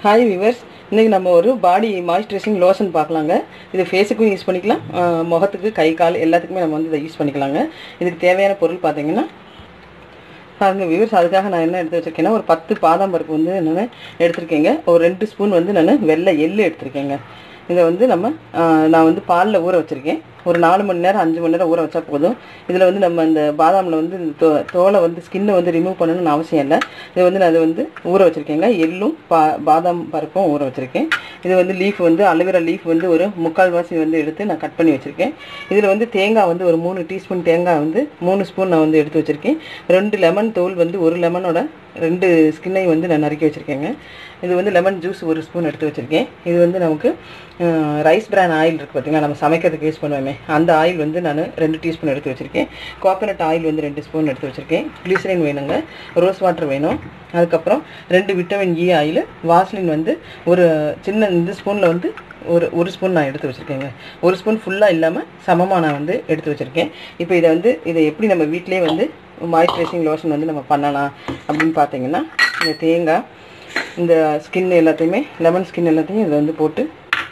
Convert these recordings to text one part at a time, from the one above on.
hi viewers இன்றைக்கி நம்ம ஒரு பாடி மாய்ஸ்சரைசிங் லோஷன் பார்க்கலாங்க இது ஃபேஸுக்கும் யூஸ் பண்ணிக்கலாம் ஆஹ் முகத்துக்கு கை கால் எல்லாத்துக்குமே நம்ம வந்து இதை யூஸ் பண்ணிக்கலாங்க இதுக்கு தேவையான பொருள் பார்த்தீங்கன்னா பாருங்க விவர்ஸ் அதுக்காக நான் என்ன எடுத்து வச்சிருக்கேன்னா ஒரு பத்து பாதாம் பருப்பு வந்து நான் எடுத்திருக்கேங்க ஒரு ரெண்டு ஸ்பூன் வந்து நான் வெள்ளை எள்ளு எடுத்திருக்கேங்க இதை வந்து நம்ம ஆஹ் நான் வந்து பாலில் ஊற வச்சுருக்கேன் ஒரு நாலு மணி நேரம் அஞ்சு மணி நேரம் ஊற வச்சா போதும் இதில் வந்து நம்ம இந்த பாதாமில் வந்து இந்த தோ தோலை வந்து ஸ்கின்னை வந்து ரிமூவ் பண்ணணும்னு அவசியம் இல்லை இது வந்து நான் இது வந்து ஊற வச்சுருக்கேங்க எள்ளும் பா பாதாம் பருப்பும் ஊற வச்சுருக்கேன் இது வந்து லீஃப் வந்து அலுவேரா லீஃப் வந்து ஒரு முக்கால் வாசி வந்து எடுத்து நான் கட் பண்ணி வச்சுருக்கேன் இதில் வந்து தேங்காய் வந்து ஒரு மூணு டீஸ்பூன் தேங்காய் வந்து மூணு ஸ்பூன் நான் வந்து எடுத்து வச்சுருக்கேன் ரெண்டு லெமன் தோல் வந்து ஒரு லெமனோட ரெண்டு ஸ்கின்னை வந்து நான் நறுக்கி வச்சுருக்கேங்க இது வந்து லெமன் ஜூஸ் ஒரு ஸ்பூன் எடுத்து வச்சுருக்கேன் இது வந்து நமக்கு ரைஸ் பிரான் ஆயில் இருக்குது பார்த்தீங்களா நம்ம சமைக்கிறதுக்கு யூஸ் பண்ணுவோமே அந்த ஆயில் வந்து நான் ரெண்டு டீஸ்பூன் எடுத்து வச்சுருக்கேன் கோகனட் ஆயில் வந்து ரெண்டு ஸ்பூன் எடுத்து வச்சுருக்கேன் கிளிசரின் வேணுங்க ரோஸ் வாட்டர் வேணும் அதுக்கப்புறம் ரெண்டு விட்டமின் இ ஆயில் வாஸ்லின் வந்து ஒரு சின்ன இந்த ஸ்பூனில் வந்து ஒரு ஒரு ஸ்பூன் நான் எடுத்து வச்சுருக்கேங்க ஒரு ஸ்பூன் ஃபுல்லாக இல்லாமல் சமமாக நான் வந்து எடுத்து வச்சுருக்கேன் இப்போ இதை வந்து இதை எப்படி நம்ம வீட்டிலே வந்து மாய்ஸ்சரைசிங் லோஷன் வந்து நம்ம பண்ணலாம் அப்படின்னு பார்த்தீங்கன்னா இந்த தேங்காய் இந்த ஸ்கின் எல்லாத்தையுமே லெமன் ஸ்கின் எல்லாத்தையும் இதில் வந்து போட்டு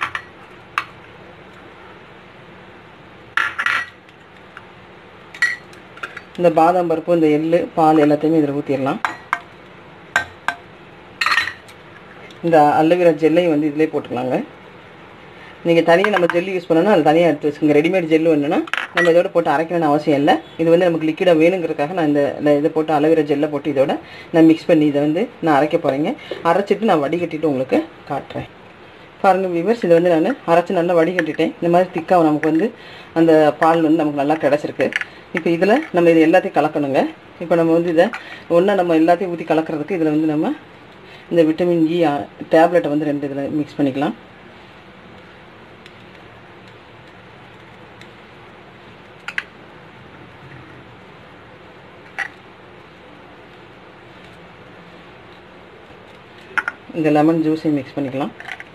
இந்த பாதாம் பருப்பு இந்த எள்ளு பால் எல்லாத்தையுமே இதில் ஊற்றிடலாம் இந்த அல்லவேரா ஜெல்லையும் வந்து இதிலே போட்டுக்கலாங்க நீங்கள் தனியாக நம்ம ஜெல்லு யூஸ் பண்ணணும்னா அது தனியாக எடுத்து வச்சுக்கோங்க ரெடிமேட் ஜெல்லு வேணும்னா நம்ம இதோட போட்டு அரைக்கணும்னு அவசியம் இல்லை இது வந்து நமக்கு லிக்விடாக வேணுங்கிறதுக்காக நான் இந்த இந்த இதை போட்டு அலவேரா ஜெல்லை போட்டு இதோட நான் மிக்ஸ் பண்ணி இதை வந்து நான் அரைக்க போகிறேங்க அரைச்சிட்டு நான் வடிகட்டிட்டு உங்களுக்கு காட்டுறேன் பாருங்கள் விவர்ஸ் இதை வந்து நான் அரைச்சி நல்லா வடிகட்டிட்டேன் இந்த மாதிரி திக்காக நமக்கு வந்து அந்த பால் வந்து நமக்கு நல்லா கிடச்சிருக்கு இப்போ இதில் நம்ம இது எல்லாத்தையும் கலக்கணுங்க இப்போ நம்ம வந்து இதை ஒன்றா நம்ம எல்லாத்தையும் ஊற்றி கலக்கிறதுக்கு இதில் வந்து நம்ம இந்த விட்டமின் இ டேப்லெட்டை வந்து ரெண்டு இதில் மிக்ஸ் பண்ணிக்கலாம் இந்த லெமன் ஜூஸையும் மிக்ஸ் பண்ணிக்கலாம்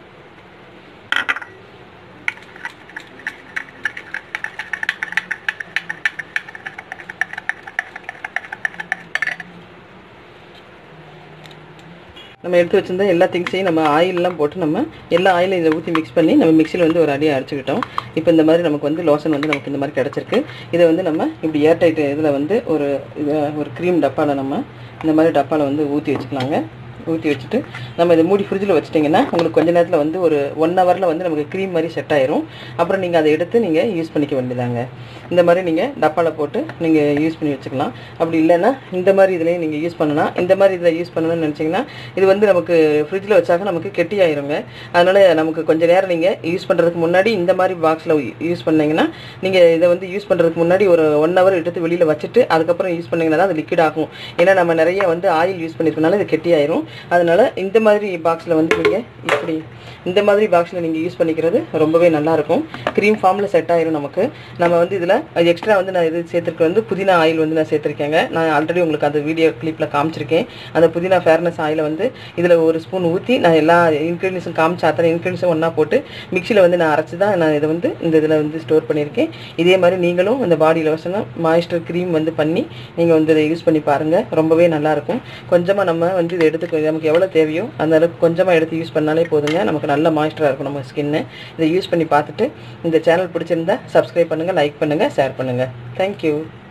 நம்ம எடுத்து வச்சிருந்த எல்லா திங்ஸையும் நம்ம ஆயிலெலாம் போட்டு நம்ம எல்லா ஆயிலையும் இதை ஊற்றி மிக்ஸ் பண்ணி நம்ம மிக்சியில் வந்து ஒரு அடியை அரைச்சிக்கிட்டோம் இப்போ இந்த மாதிரி நமக்கு வந்து லோஷன் வந்து நமக்கு இந்த மாதிரி கிடச்சிருக்கு இதை வந்து நம்ம இப்படி ஏர்டைட் இதில் வந்து ஒரு இது ஒரு க்ரீம் டப்பாவில் நம்ம இந்த மாதிரி டப்பாவில் வந்து ஊற்றி வச்சுக்கலாங்க ஊற்றி வச்சுட்டு நம்ம இதை மூடி ஃப்ரிட்ஜில் வச்சிட்டிங்கன்னா உங்களுக்கு கொஞ்ச நேரத்தில் வந்து ஒரு ஒன் ஹவரில் வந்து நமக்கு க்ரீம் மாதிரி செட் ஆயிரும் அப்புறம் நீங்கள் அதை எடுத்து நீங்கள் யூஸ் பண்ணிக்க வேண்டியதாங்க இந்த மாதிரி நீங்கள் டப்பாவில் போட்டு நீங்கள் யூஸ் பண்ணி வச்சுக்கலாம் அப்படி இல்லைன்னா இந்த மாதிரி இதுலேயும் நீங்கள் யூஸ் பண்ணலாம் இந்த மாதிரி இதில் யூஸ் பண்ணணும்னு நினச்சிங்கன்னா இது வந்து நமக்கு ஃப்ரிட்ஜில் வச்சாக்க நமக்கு கெட்டி ஆயிருங்க அதனால் நமக்கு கொஞ்ச நேரம் நீங்கள் யூஸ் பண்ணுறதுக்கு முன்னாடி இந்த மாதிரி பாக்ஸில் யூஸ் பண்ணீங்கன்னா நீங்கள் இதை வந்து யூஸ் பண்ணுறதுக்கு முன்னாடி ஒரு ஒன் ஹவர் எடுத்து வெளியில் வச்சுட்டு அதுக்கப்புறம் யூஸ் பண்ணிங்கன்னா தான் அது லிக்விட் ஆகும் ஏன்னா நம்ம நிறைய வந்து ஆயில் யூஸ் பண்ணிருக்கனால இது கெட்டி ஆயிரும் அதனால் இந்த மாதிரி பாக்ஸில் வந்து நீங்கள் இப்படி இந்த மாதிரி பாக்ஸில் நீங்கள் யூஸ் பண்ணிக்கிறது ரொம்பவே நல்லாயிருக்கும் க்ரீம் ஃபார்மில் செட் ஆயிரும் நமக்கு நம்ம வந்து இதில் எக்ஸ்ட்ரா வந்து நான் இது சேர்த்துருக்க வந்து புதினா ஆயில் வந்து நான் சேர்த்துருக்கேங்க நான் ஆல்ரெடி உங்களுக்கு அந்த வீடியோ கிளிப்பில் காமிச்சிருக்கேன் அந்த புதினா ஃபேர்னஸ் ஆயிலை வந்து இதில் ஒரு ஸ்பூன் ஊற்றி நான் எல்லா இன்க்ரீடியன்ஸும் காமிச்ச அத்தனை இன்க்ரீடியன்ஸும் ஒன்றா போட்டு மிக்சியில் வந்து நான் அரைச்சி தான் நான் இதை வந்து இந்த இதில் வந்து ஸ்டோர் பண்ணியிருக்கேன் இதே மாதிரி நீங்களும் இந்த பாடி லோஷனை மாய்ஸ்டர் க்ரீம் வந்து பண்ணி நீங்கள் வந்து இதை யூஸ் பண்ணி பாருங்கள் ரொம்பவே நல்லாயிருக்கும் கொஞ்சமாக நம்ம வந்து இதை எடுத்து நமக்கு எவ்வளோ தேவையோ அந்த அளவுக்கு கொஞ்சமாக எடுத்து யூஸ் பண்ணாலே போதுங்க நமக்கு நல்ல மாய்ஸ்டராக இருக்கும் நம்ம ஸ்கின்னு இதை யூஸ் பண்ணி பார்த்துட்டு இந்த சேனல் பிடிச்சிருந்தா சப்ஸ்கிரைப் பண்ணுங்கள் லைக் பண்ணுங்கள் ஷேர் பண்ணுங்கள் தேங்க்யூ